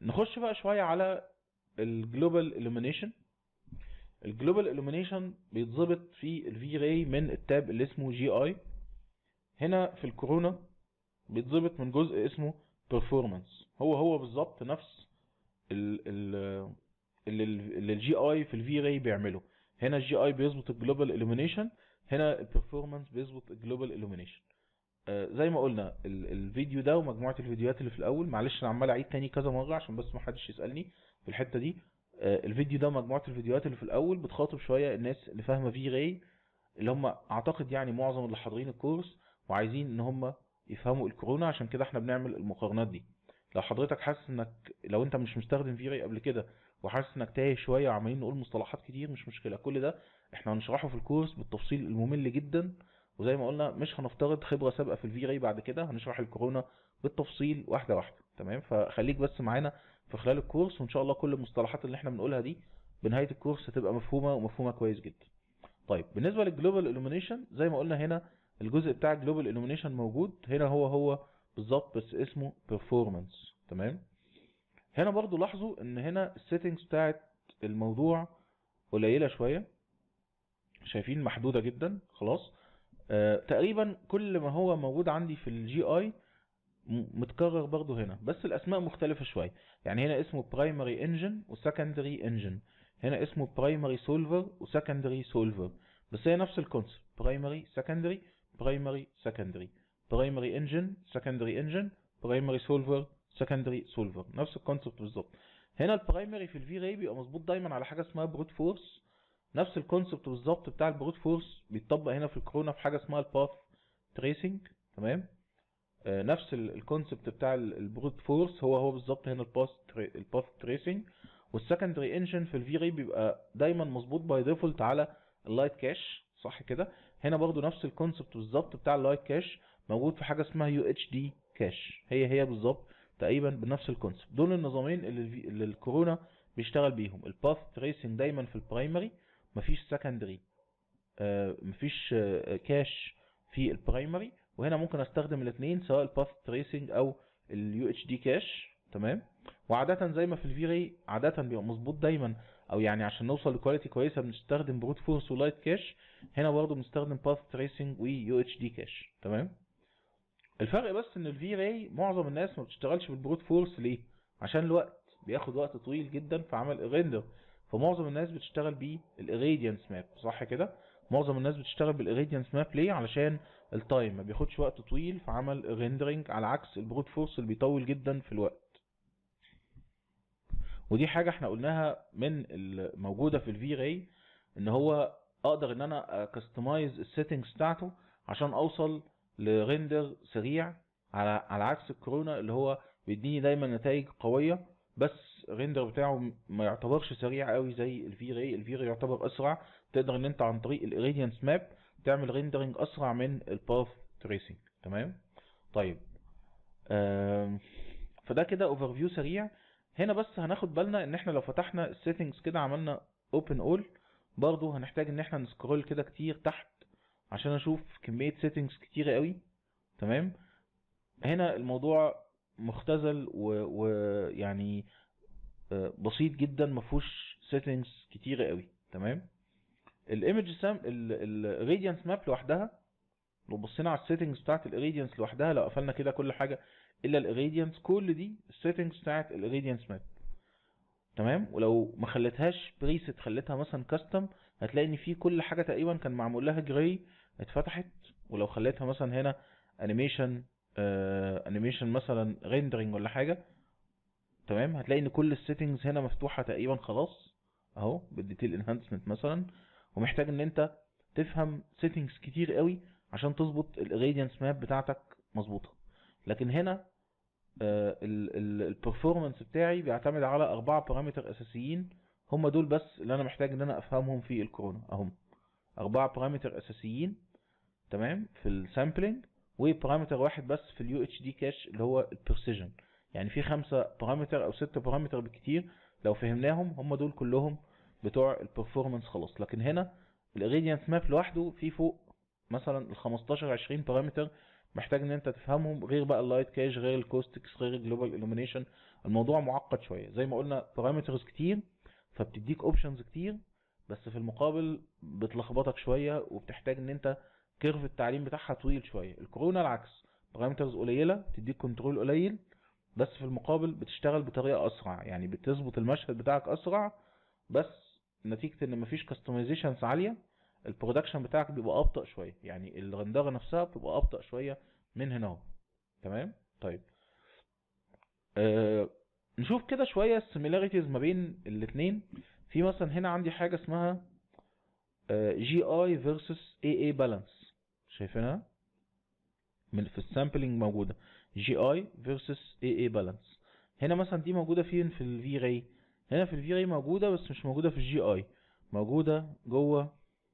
نخش بقى شويه على الجلوبال illumination الجلوبال illumination بيتظبط في الفي راي من التاب اللي اسمه جي اي هنا في الكورونا بيتظبط من جزء اسمه performance هو هو بالظبط نفس ال ال اللي اللي الجي اي في الفي راي بيعمله هنا الجي اي بيظبط الجلوبال illumination هنا البرفورمانس بيظبط الجلوبال illumination آه زي ما قلنا ال- الفيديو ده ومجموعه الفيديوهات اللي في الاول معلش انا عمال اعيد تاني كذا مره عشان بس ما حدش يسالني في الحته دي آه الفيديو ده ومجموعه الفيديوهات اللي في الاول بتخاطب شويه الناس اللي فاهمه في راي اللي هم اعتقد يعني معظم اللي حاضرين الكورس وعايزين ان هم يفهموا الكورونا عشان كده احنا بنعمل المقارنات دي لو حضرتك حاسس انك لو انت مش مستخدم في راي قبل كده وحاسس انك تايه شويه وعمالين نقول مصطلحات كتير مش مشكله كل ده احنا هنشرحه في الكورس بالتفصيل الممل جدا وزي ما قلنا مش هنفترض خبره سابقه في الفي راي بعد كده هنشرح الكورونا بالتفصيل واحده واحده تمام فخليك بس معانا في خلال الكورس وان شاء الله كل المصطلحات اللي احنا بنقولها دي بنهايه الكورس هتبقى مفهومه ومفهومه كويس جدا طيب بالنسبه للجلوبال illumination زي ما قلنا هنا الجزء بتاع الجلوبال illumination موجود هنا هو هو بالظبط بس اسمه performance تمام هنا برضو لاحظوا ان هنا السيتنجز بتاعت الموضوع قليله شويه شايفين محدوده جدا خلاص آه تقريبا كل ما هو موجود عندي في الجي اي متكرر برضو هنا بس الاسماء مختلفه شويه يعني هنا اسمه برايمري انجن وسكندري انجن هنا اسمه برايمري سولفر وسكندري سولفر بس هي نفس الكونسيبت برايمري سكندري برايمري سكندري برايمري انجن سكندري انجن برايمري سولفر سكندري سولفر نفس الكونسيبت بالظبط هنا البرايمري في الفي راي بيبقى مظبوط دايما على حاجه اسمها بروت فورس نفس الكونسيبت بالظبط بتاع البروت فورس بيتطبق هنا في الكورونا في حاجه اسمها الباث تريسنج تمام آه نفس الكونسيبت بتاع البروت فورس هو هو بالظبط هنا الباث الباث تريسنج والسكندري انجن في الفي راي بيبقى دايما مظبوط باي ديفولت على اللايت كاش صح كده هنا برضو نفس الكونسيبت بالظبط بتاع اللايت كاش موجود في حاجه اسمها يو اتش دي كاش هي هي بالظبط تقريبا بنفس الكونسيبت دول النظامين اللي, الفي... اللي الكورونا بيشتغل بيهم الباث تريسنج دايما في البرايمري مفيش سكندري آه مفيش آه كاش في البرايمري وهنا ممكن استخدم الاثنين سواء الباث تريسنج او اليو اتش دي كاش تمام وعادة زي ما في الفي راي عادة بيبقى مظبوط دايما او يعني عشان نوصل لكواليتي كويسة بنستخدم بروت فورس ولايت كاش هنا برضه بنستخدم باث تريسنج ويو اتش دي كاش تمام الفرق بس ان الفي راي معظم الناس ما بتشتغلش بالبروت فورس ليه عشان الوقت بياخد وقت طويل جدا في عمل الريندر فمعظم الناس بتشتغل بالاريديانس ماب صح كده معظم الناس بتشتغل بالاريديانس ماب ليه علشان التايم ما بياخدش وقت طويل في عمل الريندرنج على عكس البروت فورس اللي بيطول جدا في الوقت ودي حاجة احنا قلناها من الموجودة في الفي راي ان هو اقدر ان انا كستمايز السيتنجز بتاعته عشان اوصل لريندر سريع على على عكس الكورونا اللي هو بيديني دايما نتائج قوية بس الريندر بتاعه ما يعتبرش سريع قوي زي الفي راي الفي راي يعتبر اسرع تقدر ان انت عن طريق الاريديانس ماب تعمل ريندرنج اسرع من الباث تريسنج تمام طيب فده كده اوفر فيو سريع هنا بس هناخد بالنا ان احنا لو فتحنا السيتنجز كده عملنا اوبن اول برضه هنحتاج ان احنا نسكرول كده كتير تحت عشان اشوف كمية سيتنجز كتيرة قوي تمام هنا الموضوع مختزل ويعني بسيط جدا مفهوش سيتنجز كتيرة قوي تمام الايمج سام الراديانس ماب لوحدها لو بصينا على السيتنجز بتاعت الاريديانس لوحدها لو قفلنا كده كل حاجة الا الاريديانس كل دي السيتنجز بتاعت الاريديانس ماب تمام ولو ما خليتهاش بريست خليتها مثلا كاستم هتلاقي ان في كل حاجه تقريبا كان معمول لها جراي اتفتحت ولو خليتها مثلا هنا انيميشن انيميشن مثلا ريندرنج ولا حاجه تمام هتلاقي ان كل السيتنجز هنا مفتوحه تقريبا خلاص اهو بالديتيل انهانسمنت مثلا ومحتاج ان انت تفهم سيتنجز كتير قوي عشان تظبط الراديانس ماب بتاعتك مظبوطه لكن هنا البرفورمانس بتاعي بيعتمد على اربعة بارامتر اساسيين هم دول بس اللي انا محتاج ان انا افهمهم في الكورونا اهم اربعة بارامتر اساسيين تمام في السامبلنج وبارامتر واحد بس في اليو اتش دي كاش اللي هو البرسيجن يعني في خمسة بارامتر او ستة بارامتر بالكتير لو فهمناهم هم دول كلهم بتوع البرفورمانس خلاص لكن هنا الاريديانس ماب لوحده في فوق مثلا ال 15 20 بارامتر محتاج ان انت تفهمهم غير بقى اللايت كاش غير الكوستكس غير الجلوبال illumination الموضوع معقد شويه زي ما قلنا بارامترز كتير فبتديك اوبشنز كتير بس في المقابل بتلخبطك شويه وبتحتاج ان انت كيرف التعليم بتاعها طويل شويه الكورونا العكس بارامترز قليله بتديك كنترول قليل بس في المقابل بتشتغل بطريقه اسرع يعني بتظبط المشهد بتاعك اسرع بس نتيجه ان مفيش كاستمايزيشنز عاليه البرودكشن بتاعك بيبقى ابطا شويه يعني الرندره نفسها بتبقى ابطا شويه من هنا اهو تمام طيب آه نشوف كده شويه السيميلاريتيز ما بين الاثنين في مثلا هنا عندي حاجه اسمها جي اي فيرسس اي اي بالانس شايفينها من في السامبلنج موجوده جي اي فيرسس اي اي بالانس هنا مثلا دي موجوده فين في الفي راي هنا في الفي راي موجوده بس مش موجوده في الجي اي موجوده جوه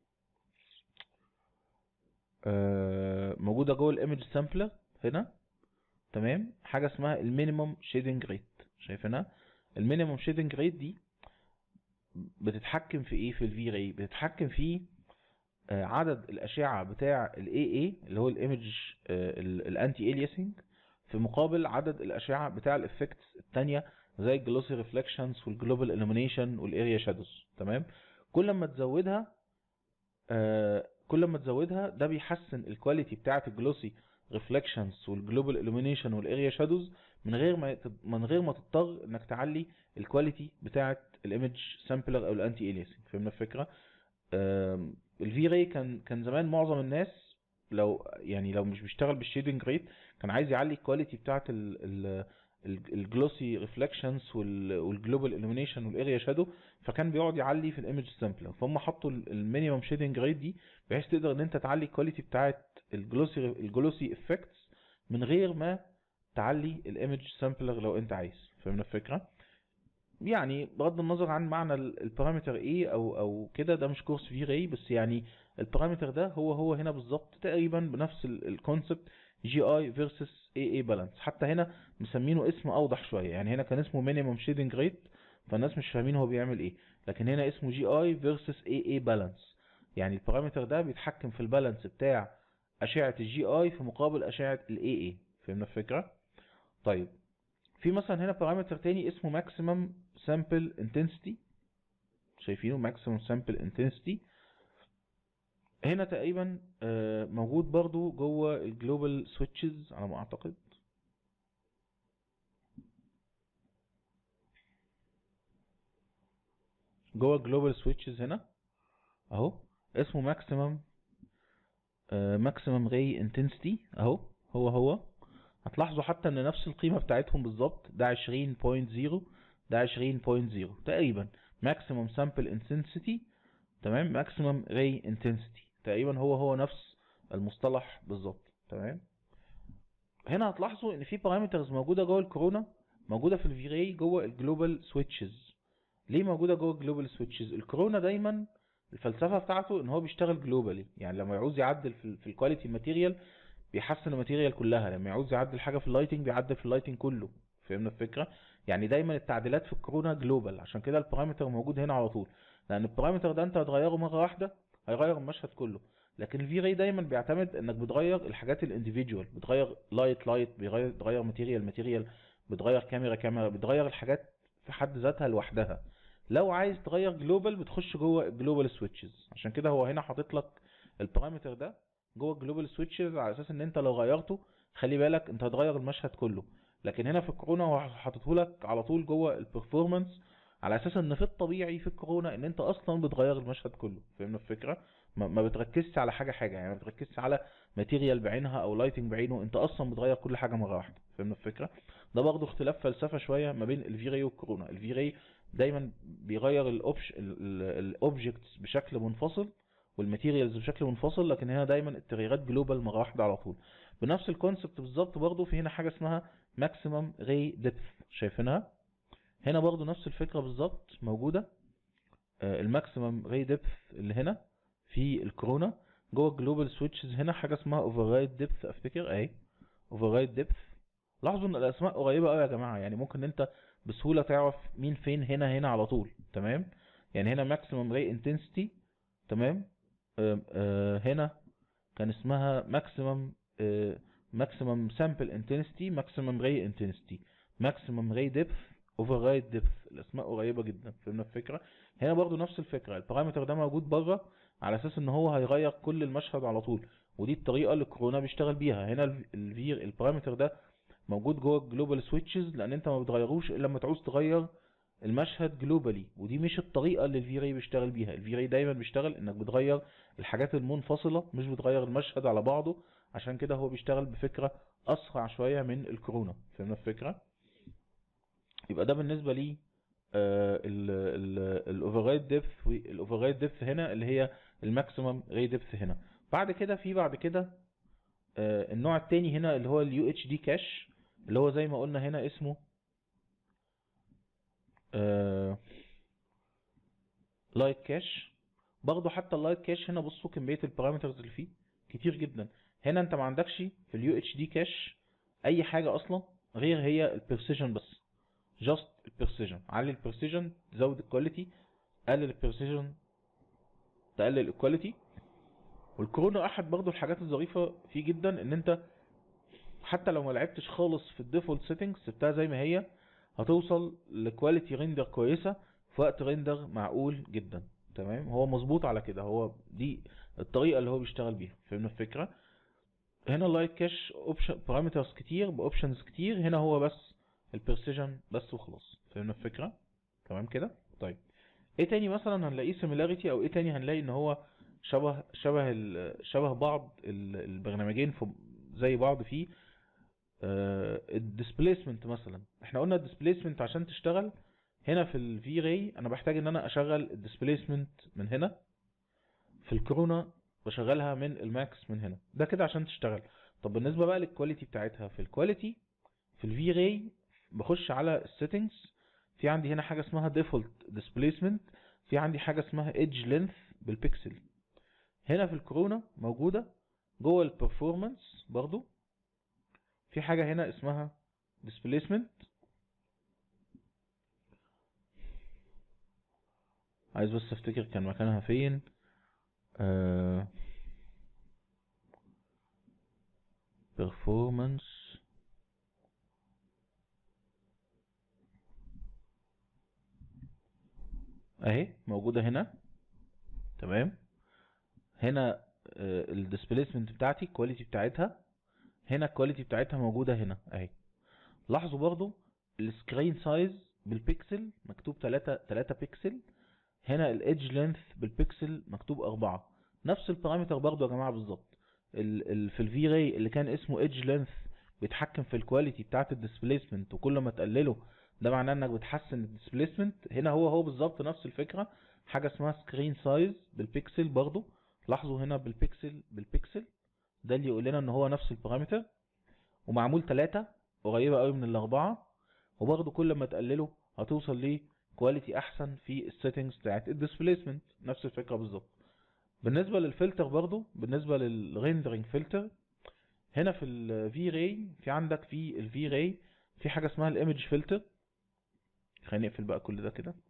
آه موجوده جوه الايمج سامبلر هنا تمام حاجه اسمها المينيمم شيدنج ريت شايفينها المينيمم شيدنج ريت دي بتتحكم في ايه في الفي راي بتتحكم في آه عدد الاشعه بتاع الاي اي اللي هو الايمج الانتي الياسنج في مقابل عدد الاشعه بتاع الافكتس الثانيه زي الجلوسي ريفلكشنز والجلوبال illumination والاريا شادوز تمام كل ما تزودها آه كل ما تزودها ده بيحسن الكواليتي بتاعه الجلوسي ريفلكشنز والجلوبال illumination والاريا شادوز من غير ما من غير ما تضطر انك تعلي الكواليتي بتاعه الايمج سامبلر او الانتي الياسنج فهمنا الفكره الفي راي كان كان زمان معظم الناس لو يعني لو مش بيشتغل بالشيدنج ريت كان عايز يعلي الكواليتي بتاعه الجلوسي ريفلكشنز والجلوبال illumination والاريا شادو فكان بيقعد يعلي في الايمج سامبلر فهم حطوا المينيمم شيدنج ريت دي بحيث تقدر ان انت تعلي الكواليتي بتاعه الجلوسي الجلوسي افكتس من غير ما تعلي الايمج سامبلر لو انت عايز فهمنا الفكره يعني بغض النظر عن معنى البارامتر ايه او او كده ده مش كورس في راي بس يعني البارامتر ده هو هو هنا بالظبط تقريبا بنفس الكونسبت جي اي فيرسس اي اي بالانس حتى هنا مسمينه اسم اوضح شويه يعني هنا كان اسمه مينيمم شيدنج ريت فالناس مش فاهمين هو بيعمل ايه لكن هنا اسمه جي اي فيرسس اي اي بالانس يعني البارامتر ده بيتحكم في البالانس بتاع اشعه الجي اي في مقابل اشعه الاي اي فهمنا الفكره طيب في مثلا هنا بارامتر تاني اسمه ماكسيمم سامبل انتنسيتي شايفينه ماكسيمم سامبل انتنسيتي هنا تقريبا موجود برضو جوه الجلوبال سويتشز على ما اعتقد جوه الجلوبال سويتشز هنا اهو اسمه ماكسيمم ماكسيمم راي انتنسيتي اهو هو هو هتلاحظوا حتى ان نفس القيمة بتاعتهم بالظبط ده 20.0 ده 20.0 تقريبا ماكسيمم سامبل انتنسيتي تمام ماكسيمم راي انتنسيتي تقريبا هو هو نفس المصطلح بالظبط تمام هنا هتلاحظوا ان في بارامترز موجوده جوه الكورونا موجوده في الفي راي جوه الجلوبال سويتشز ليه موجوده جوه الجلوبال سويتشز الكورونا دايما الفلسفه بتاعته ان هو بيشتغل جلوبالي يعني لما يعوز يعدل في, في الكواليتي ماتيريال بيحسن الماتيريال كلها لما يعوز يعدل حاجه في اللايتنج بيعدل في اللايتنج كله فهمنا الفكره يعني دايما التعديلات في الكورونا جلوبال عشان كده البارامتر موجود هنا على طول لان البارامتر ده انت هتغيره مره واحده هيغير المشهد كله لكن الفي راي دايما بيعتمد انك بتغير الحاجات الانديفيدوال بتغير لايت لايت بيغير بتغير ماتيريال ماتيريال بتغير كاميرا كاميرا بتغير الحاجات في حد ذاتها لوحدها لو عايز تغير جلوبال بتخش جوه الجلوبال سويتشز عشان كده هو هنا حاطط لك البارامتر ده جوه الجلوبال سويتشز على اساس ان انت لو غيرته خلي بالك انت هتغير المشهد كله لكن هنا في الكورونا هو حاططه لك على طول جوه البرفورمانس على اساس ان في الطبيعي في الكورونا ان انت اصلا بتغير المشهد كله فهمنا الفكره ما بتركزش على حاجه حاجه يعني ما بتركزش على ماتيريال بعينها او لايتنج بعينه انت اصلا بتغير كل حاجه مره واحده فهمنا الفكره ده برضه اختلاف فلسفه شويه ما بين الفي راي والكورونا الفي راي دايما بيغير الاوبجكتس بشكل منفصل والماتيريالز بشكل منفصل لكن هنا دايما التغييرات جلوبال مره واحده على طول بنفس الكونسبت بالظبط برضه في هنا حاجه اسمها ماكسيمم راي ديبث شايفينها هنا برضو نفس الفكرة بالظبط موجودة الماكسيمم راي ديبث اللي هنا في الكورونا جوه الجلوبال سويتشز هنا حاجة اسمها اوفر رايد ديبث افتكر اهي اوفر رايد ديبث لاحظوا ان الاسماء قريبة قوي يا جماعة يعني ممكن انت بسهولة تعرف مين فين هنا هنا على طول تمام يعني هنا ماكسيمم راي انتنسيتي تمام آه آه هنا كان اسمها ماكسيمم maximum sample intensity maximum ray intensity maximum ray depth override depth الاسماء قريبه جدا فهمنا الفكره هنا برضو نفس الفكره البارامتر ده موجود بره على اساس ان هو هيغير كل المشهد على طول ودي الطريقه اللي كورونا بيشتغل بيها هنا الفير البارامتر ده موجود جوه الجلوبال سويتشز لان انت ما بتغيروش الا لما تعوز تغير المشهد جلوبالي ودي مش الطريقه اللي الفي راي بيشتغل بيها الفي راي دايما بيشتغل انك بتغير الحاجات المنفصله مش بتغير المشهد على بعضه عشان كده هو بيشتغل بفكره اسرع شويه من الكورونا فهمنا الفكره يبقى ده بالنسبه لي الاوفررايد ديبث الاوفررايد ديبث هنا اللي هي الماكسيمم ري ديبث هنا بعد كده في بعد كده آه، النوع التاني هنا اللي هو اليو اتش دي كاش اللي هو زي ما قلنا هنا اسمه لايت كاش برضه حتى اللايت كاش هنا بصوا كمية البارامترز اللي فيه كتير جدا هنا انت ما عندكش في اليو اتش دي كاش اي حاجة اصلا غير هي البرسيجن بس جاست البرسيجن علي البرسيجن تزود الكواليتي قلل البرسيجن تقلل الكواليتي والكورونا احد برضو الحاجات الظريفة فيه جدا ان انت حتى لو ما لعبتش خالص في الديفولت سيتنجز سبتها زي ما هي هتوصل لكواليتي ريندر كويسة في وقت ريندر معقول جدا تمام هو مظبوط على كده هو دي الطريقة اللي هو بيشتغل بيها فهمنا الفكرة هنا اللايت كاش اوبشن بارامترز كتير باوبشنز كتير هنا هو بس البرسيجن بس وخلاص فهمنا الفكرة تمام كده طيب ايه تاني مثلا هنلاقيه سيميلاريتي او ايه تاني هنلاقي ان هو شبه شبه ال- شبه بعض ال- البرنامجين في زي بعض فيه الديسبيسمنت مثلا احنا قلنا الديسبيسمنت عشان تشتغل هنا في الفي راي انا بحتاج ان انا اشغل الديسبيسمنت من هنا في الكورونا بشغلها من الماكس من هنا ده كده عشان تشتغل طب بالنسبه بقى للكواليتي بتاعتها في الكواليتي في الفي راي بخش على السيتنجز في عندي هنا حاجه اسمها ديفولت ديسبيسمنت في عندي حاجه اسمها ايدج لينث بالبيكسل هنا في الكورونا موجوده جوه البرفورمانس برضو في حاجه هنا اسمها displacement عايز بس افتكر كان مكانها فين آه performance اهي موجودة هنا تمام هنا الديسبيسمنت بتاعتي الكواليتي بتاعتها هنا الكواليتي بتاعتها موجودة هنا اهي لاحظوا برضو السكرين سايز بالبيكسل مكتوب 3 3 بيكسل هنا الايدج لينث بالبيكسل مكتوب 4 نفس البارامتر برضو يا جماعة بالظبط ال ال في الفي راي اللي كان اسمه ايدج لينث بيتحكم في الكواليتي بتاعت الديسبيسمنت وكل ما تقلله ده معناه انك بتحسن الديسبيسمنت هنا هو هو بالظبط نفس الفكرة حاجة اسمها سكرين سايز بالبيكسل برضو لاحظوا هنا بالبيكسل بالبيكسل ده اللي يقول لنا ان هو نفس البارامتر ومعمول 3 قريبة قوي من الاربعة وبرضه كل ما تقلله هتوصل ليه كواليتي احسن في السيتنجز بتاعت الديسبيسمنت نفس الفكرة بالظبط بالنسبة للفلتر برضه بالنسبة للريندرنج فلتر هنا في الفي راي في عندك في الفي راي في حاجة اسمها الايمج فلتر خلينا نقفل بقى كل ده كده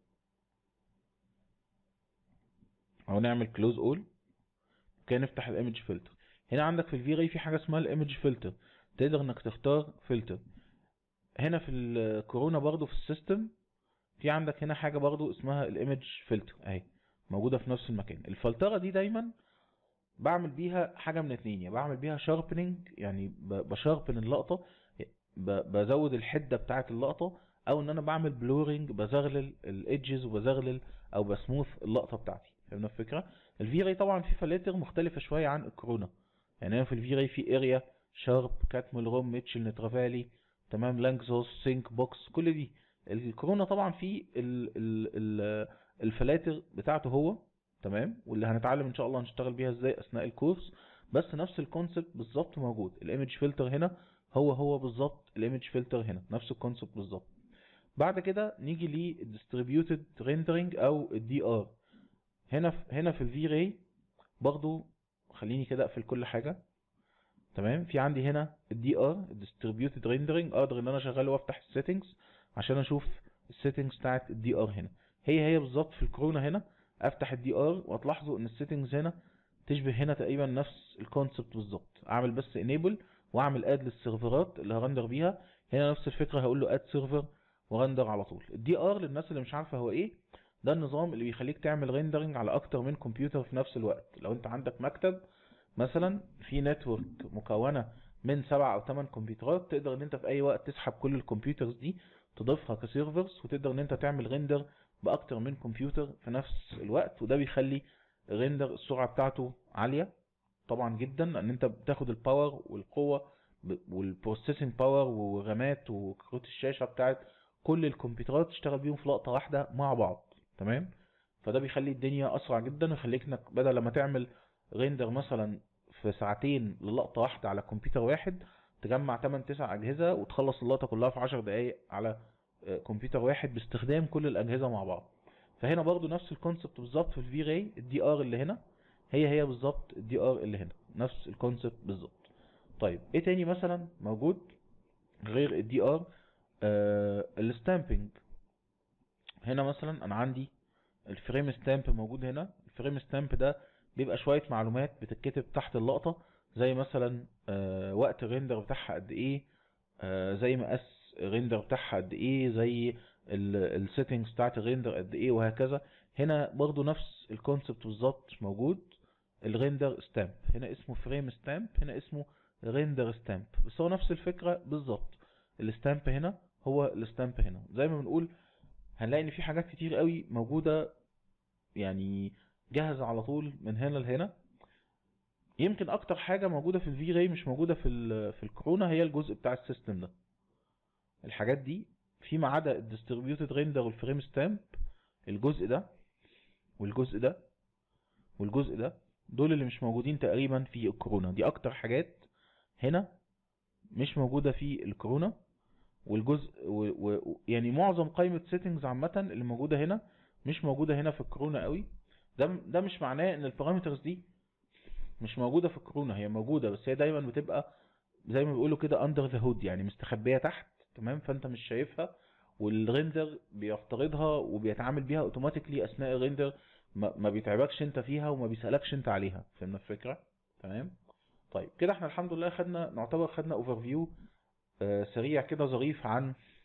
او نعمل كلوز اول كده نفتح الايمج فلتر هنا عندك في الفي راي في حاجة اسمها الايمج فلتر تقدر انك تختار فلتر هنا في الكورونا برضو في السيستم في عندك هنا حاجة برضو اسمها الايمج فلتر اهي موجودة في نفس المكان الفلترة دي دايما بعمل بيها حاجة من اتنين يعني بعمل بيها شاربنينج يعني ب- بشاربن اللقطة ب- بزود الحدة بتاعة اللقطة او ان انا بعمل بلورنج بزغلل الايدجز وبزغلل او بسموث اللقطة بتاعتي فهمنا الفكرة الفي راي طبعا في فلاتر مختلفة شوية عن الكورونا يعني هنا في الفي راي في اريا شارب كاتمل روم ميتشل نترافالي تمام لانكزوس سينك بوكس كل دي الكورونا طبعا في ال ال ال الفلاتر بتاعته هو تمام واللي هنتعلم ان شاء الله هنشتغل بيها ازاي اثناء الكورس بس نفس الكونسبت بالظبط موجود الايمج فلتر هنا هو هو بالظبط الايمج فلتر هنا نفس الكونسبت بالظبط بعد كده نيجي للديستريبيوتد ريندرنج او الدي ار هنا في هنا في الفي راي برضو خليني كده اقفل كل حاجه تمام في عندي هنا الدي ار الديستريبيوتد ريندرنج اقدر ان انا اشغله وافتح السيتنجز عشان اشوف السيتنجز بتاعت الدي ار هنا هي هي بالظبط في الكورونا هنا افتح الدي ار وهتلاحظوا ان السيتنجز هنا تشبه هنا تقريبا نفس الكونسبت بالظبط اعمل بس انيبل واعمل اد للسيرفرات اللي هرندر بيها هنا نفس الفكره هقول له اد سيرفر ورندر على طول الدي ار للناس اللي مش عارفه هو ايه ده النظام اللي بيخليك تعمل ريندرنج على اكتر من كمبيوتر في نفس الوقت لو انت عندك مكتب مثلا في نتورك مكونه من سبع او ثمان كمبيوترات تقدر ان انت في اي وقت تسحب كل الكمبيوترز دي تضيفها كسيرفرز وتقدر ان انت تعمل ريندر باكتر من كمبيوتر في نفس الوقت وده بيخلي الريندر السرعه بتاعته عاليه طبعا جدا لان انت بتاخد الباور والقوه والبروسيسنج باور ورامات وكروت الشاشه بتاعت كل الكمبيوترات تشتغل بيهم في لقطه واحده مع بعض تمام فده بيخلي الدنيا اسرع جدا ويخليك انك بدل لما تعمل ريندر مثلا في ساعتين للقطه واحده على كمبيوتر واحد تجمع 8 9 اجهزه وتخلص اللقطه كلها في 10 دقائق على كمبيوتر واحد باستخدام كل الاجهزه مع بعض فهنا برضو نفس الكونسبت بالظبط في الفي راي الدي ار اللي هنا هي هي بالظبط الدي ار اللي هنا نفس الكونسبت بالظبط طيب ايه تاني مثلا موجود غير الدي ار آه الستامبنج هنا مثلا انا عندي الفريم ستامب موجود هنا الفريم ستامب ده بيبقى شويه معلومات بتتكتب تحت اللقطه زي مثلا آه وقت الريندر بتاعها قد ايه آه زي مقاس الريندر بتاعها قد ايه زي السيتنجز بتاعت الريندر قد ايه وهكذا هنا برضو نفس الكونسبت بالظبط موجود الريندر ستامب هنا اسمه فريم ستامب هنا اسمه ريندر ستامب بس هو نفس الفكره بالظبط الستامب هنا هو الستامب هنا زي ما بنقول هنلاقي ان في حاجات كتير قوي موجوده يعني جاهزه على طول من هنا لهنا يمكن اكتر حاجه موجوده في الفي راي مش موجوده في في الكورونا هي الجزء بتاع السيستم ده الحاجات دي فيما عدا الديستريبيوتد ريندر والفريم ستامب الجزء ده والجزء ده والجزء ده دول اللي مش موجودين تقريبا في الكورونا دي اكتر حاجات هنا مش موجودة في الكورونا والجزء و... و... يعني معظم قائمة سيتنجز عامة اللي موجودة هنا مش موجودة هنا في الكورونا قوي ده ده مش معناه ان البارامترز دي مش موجودة في الكورونا هي موجودة بس هي دايما بتبقى زي ما بيقولوا كده اندر ذا هود يعني مستخبية تحت تمام فانت مش شايفها والريندر بيفترضها وبيتعامل بيها اوتوماتيكلي اثناء الريندر ما, ما بيتعبكش انت فيها وما بيسالكش انت عليها فهمنا الفكره تمام طيب كده احنا الحمد لله خدنا نعتبر خدنا اوفر فيو سريع كده ظريف عن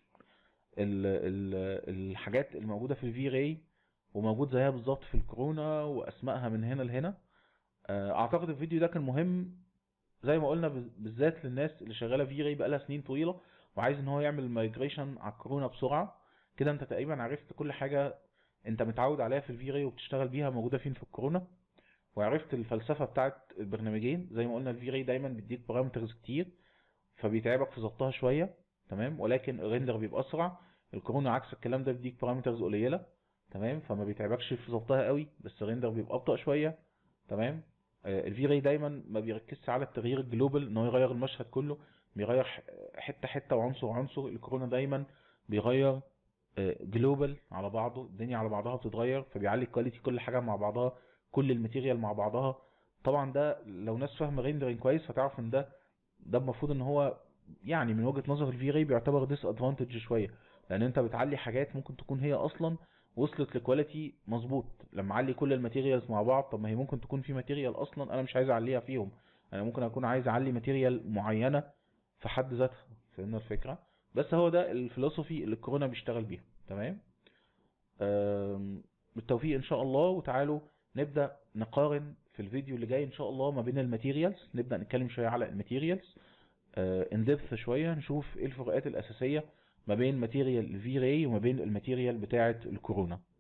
ال ال الحاجات الموجوده في الفي راي وموجود زيها بالظبط في الكورونا واسمائها من هنا لهنا اعتقد الفيديو ده كان مهم زي ما قلنا بالذات للناس اللي شغاله في راي بقالها سنين طويله وعايز ان هو يعمل مايجريشن على الكورونا بسرعه كده انت تقريبا عرفت كل حاجه انت متعود عليها في الفي راي وبتشتغل بيها موجوده فين في الكورونا وعرفت الفلسفه بتاعت البرنامجين زي ما قلنا الفي راي دايما بيديك بارامترز كتير فبيتعبك في ظبطها شويه تمام ولكن الريندر بيبقى اسرع الكورونا عكس الكلام ده بيديك بارامترز قليله تمام فما بيتعبكش في ظبطها قوي بس الريندر بيبقى ابطا شويه تمام الفي راي دايما ما بيركزش على التغيير الجلوبال ان هو يغير المشهد كله بيغير حته حته وعنصر عنصر الكورونا دايما بيغير جلوبال على بعضه الدنيا على بعضها بتتغير فبيعلي الكواليتي كل حاجه مع بعضها كل الماتيريال مع بعضها طبعا ده لو ناس فاهمه ريندرنج كويس هتعرف ان ده ده المفروض ان هو يعني من وجهه نظر الفي راي بيعتبر ديس ادفانتج شويه لان انت بتعلي حاجات ممكن تكون هي اصلا وصلت لكواليتي مظبوط لما اعلي كل الماتيريالز مع بعض طب ما هي ممكن تكون في ماتيريال اصلا انا مش عايز اعليها فيهم انا ممكن اكون عايز اعلي ماتيريال معينه في حد ذاتها فهمنا الفكره بس هو ده الفلسفي اللي الكورونا بيشتغل بيها تمام بالتوفيق ان شاء الله وتعالوا نبدا نقارن في الفيديو اللي جاي ان شاء الله ما بين الماتيريالز نبدا نتكلم شويه على الماتيريالز ان ديبث شويه نشوف ايه الفروقات الاساسيه ما بين ماتيريال الفي راي وما بين الماتيريال بتاعه الكورونا